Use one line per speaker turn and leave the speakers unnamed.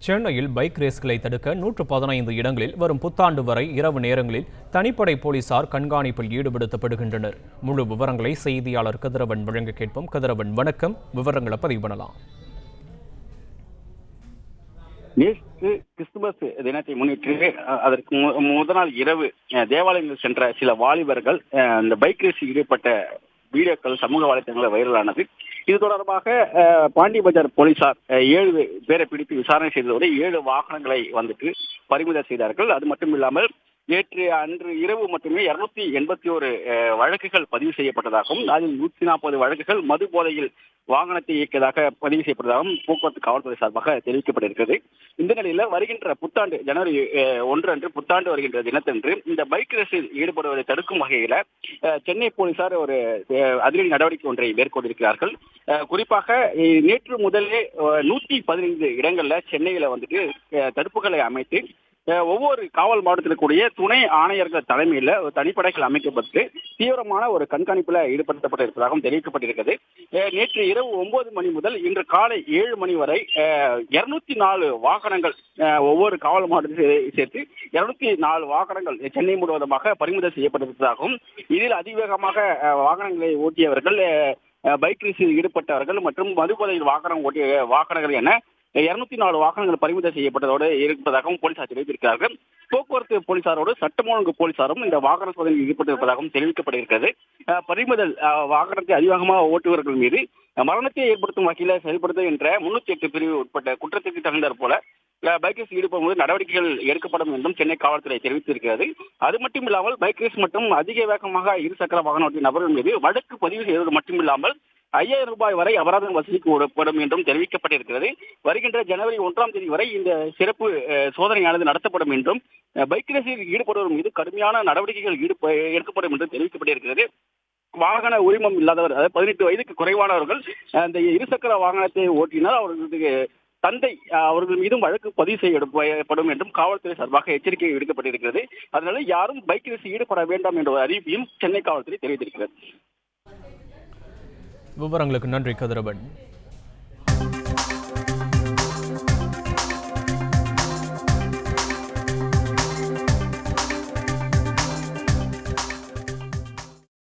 சென்னையில் பைக் ரேஸ்களை தடுக்க நூற்று பதினைந்து இடங்களில் வரும் புத்தாண்டு வரை இரவு நேரங்களில் தனிப்படை போலீசார் கண்காணிப்பில் ஈடுபடுத்தப்படுகின்றனர் முழு விவரங்களை செய்தியாளர் கதிரவன் வழங்க கேட்போம் கதிரவன் வணக்கம் விவரங்களை பதிவு பண்ணலாம்
நேற்று கிறிஸ்துமஸ் தினத்தை முன்னிட்டு அஹ், அதற்கு மு- முதல் நாள் இரவு அஹ், தேவாலயங்கள் சென்ற சில வாலிபர்கள் அஹ், இந்த பைக் ரேஸில் ஈடுபட்ட வீடியோக்கள் சமூக வலைத்தளங்களில் வைரலானது இது தொடர்பாக அஹ், பாண்டி பஜார் போலீசார் அஹ், ஏழு பேரை பிடித்து விசாரணை செய்ததோடு ஏழு வாகனங்களை வந்துட்டு பறிமுதல் செய்தார்கள் அது மட்டும் இல்லாமல் நேற்று அன்று இரவு மட்டுமே இருநூத்தி எண்பத்தி ஒரு வழக்குகள் பதிவு செய்யப்பட்டதாகவும் அதில் நூத்தி நாற்பது வழக்குகள் மது போதையில் வாகனத்தை இயக்கியதாக பதிவு செய்யப்பட்டதாகவும் போக்குவரத்து காவல்துறை சார்பாக தெரிவிக்கப்பட்டிருக்கிறது இந்த நிலையில வருகின்ற புத்தாண்டு ஜனவரி அஹ், ஒன்று அன்று புத்தாண்டு வருகின்ற தினத்தன்று இந்த பைக் ரேஸில் ஈடுபடுவதை தடுக்கும் வகையில அஹ், சென்னை போலீசார் ஒரு அஹ், அதிரடி நடவடிக்கை ஒன்றை மேற்கொண்டிருக்கிறார்கள் அஹ், குறிப்பாக அஹ், நேற்று முதலே நூத்தி பதினைந்து இடங்கள்ல சென்னையில வந்துட்டு அஹ், தடுப்புகளை அமைத்து அஹ், ஒவ்வொரு காவல் மாவட்டத்தில் கூடிய துணை ஆணையர்கள் தலைமையில ஒரு தனிப்படைகள் அமைக்கப்பட்டு தீவிரமான ஒரு கண்காணிப்புல ஈடுபடுத்தப்பட்டிருப்பதாகவும் தெரிவிக்கப்பட்டிருக்கிறது அஹ், நேற்று இரவு ஒன்பது மணி முதல் இன்று காலை ஏழு மணி வரை இருநூத்தி நாலு வாகனங்கள் அஹ், ஒவ்வொரு காவல் மாவட்டத்தில் சேர்த்து இருநூத்தி நாலு வாகனங்கள் சென்னை முழுவதுமாக பறிமுதல் செய்யப்பட்டிருப்பதாகவும் இதில் அதிவேகமாக அஹ், வாகனங்களை ஓட்டியவர்கள் அஹ், அஹ், பைக் ரேஸில் ஈடுபட்டவர்கள் மற்றும் மதுபோதையில் வாகனம் ஓட்டிய வாகனங்கள் என இருநூத்தி நாலு வாகனங்கள் பறிமுதல் செய்யப்பட்டதோடு இருப்பதாகவும் போலீசார் தெரிவித்திருக்கிறார்கள் போக்குவரத்து போலீசாரோடு சட்டம் ஒழுங்கு போலீசாரும் இந்த வாகன சோதனையில் ஈடுபட்டிருப்பதாகவும் தெரிவிக்கப்பட்டிருக்கிறது அஹ், பறிமுதல் அஹ், வாகனத்தை அதிவேகமாக ஓட்டுபவர்கள் மீது அஹ், மரணத்தை ஏற்படுத்தும் வகையில செயல்படுத்த என்ற முன்னூத்தி எட்டு பிரிவு உட்பட்ட குற்றத்திற்கு தகுந்தாற் போல அஹ், பைக் ரேஸ் ஈடுபடும்போது நடவடிக்கைகள் எடுக்கப்படும் என்றும் சென்னை காவல்துறை தெரிவித்திருக்கிறது அது மட்டும் இல்லாமல் பைக் ரேஸ் மற்றும் அதிக வேகமாக இருசக்கர வாகனம் ஓட்டிய நபர்கள் மீது வழக்கு பதிவு செய்வது மட்டும் இல்லாமல் ஐயாயிரம் ரூபாய் வரை அபராதம் வசூலிக்கு விடப்படும் என்றும் தெரிவிக்கப்பட்டிருக்கிறது வருகின்ற ஜனவரி ஒன்றாம் தேதி வரை இந்த சிறப்பு அஹ், சோதனையானது நடத்தப்படும் என்றும் அஹ், பைக் ரேஸில் ஈடுபடுவோர் மீது கடுமையான நடவடிக்கைகள் ஈடுப எடுக்கப்படும் என்றும் தெரிவிக்கப்பட்டிருக்கிறது வாகன உரிமம் இல்லாதவர் அதாவது பதினெட்டு வயதுக்கு குறைவானவர்கள் அஹ், இந்த இருசக்கர வாகனத்தை ஓட்டினால் அவர்களுக்கு தந்தை அஹ், அவர்கள் மீதும் வழக்கு பதிவு செய்யப்படும் என்றும் காவல்துறை சார்பாக எச்சரிக்கை விடுக்கப்பட்டிருக்கிறது அதனால யாரும் பைக் ரேஸில் ஈடுபட வேண்டாம் என்ற ஒரு அறிவிப்பையும் சென்னை காவல்துறை தெரிவித்திருக்கிறது
விவரங்களுக்கு நன்றி கதிரவன்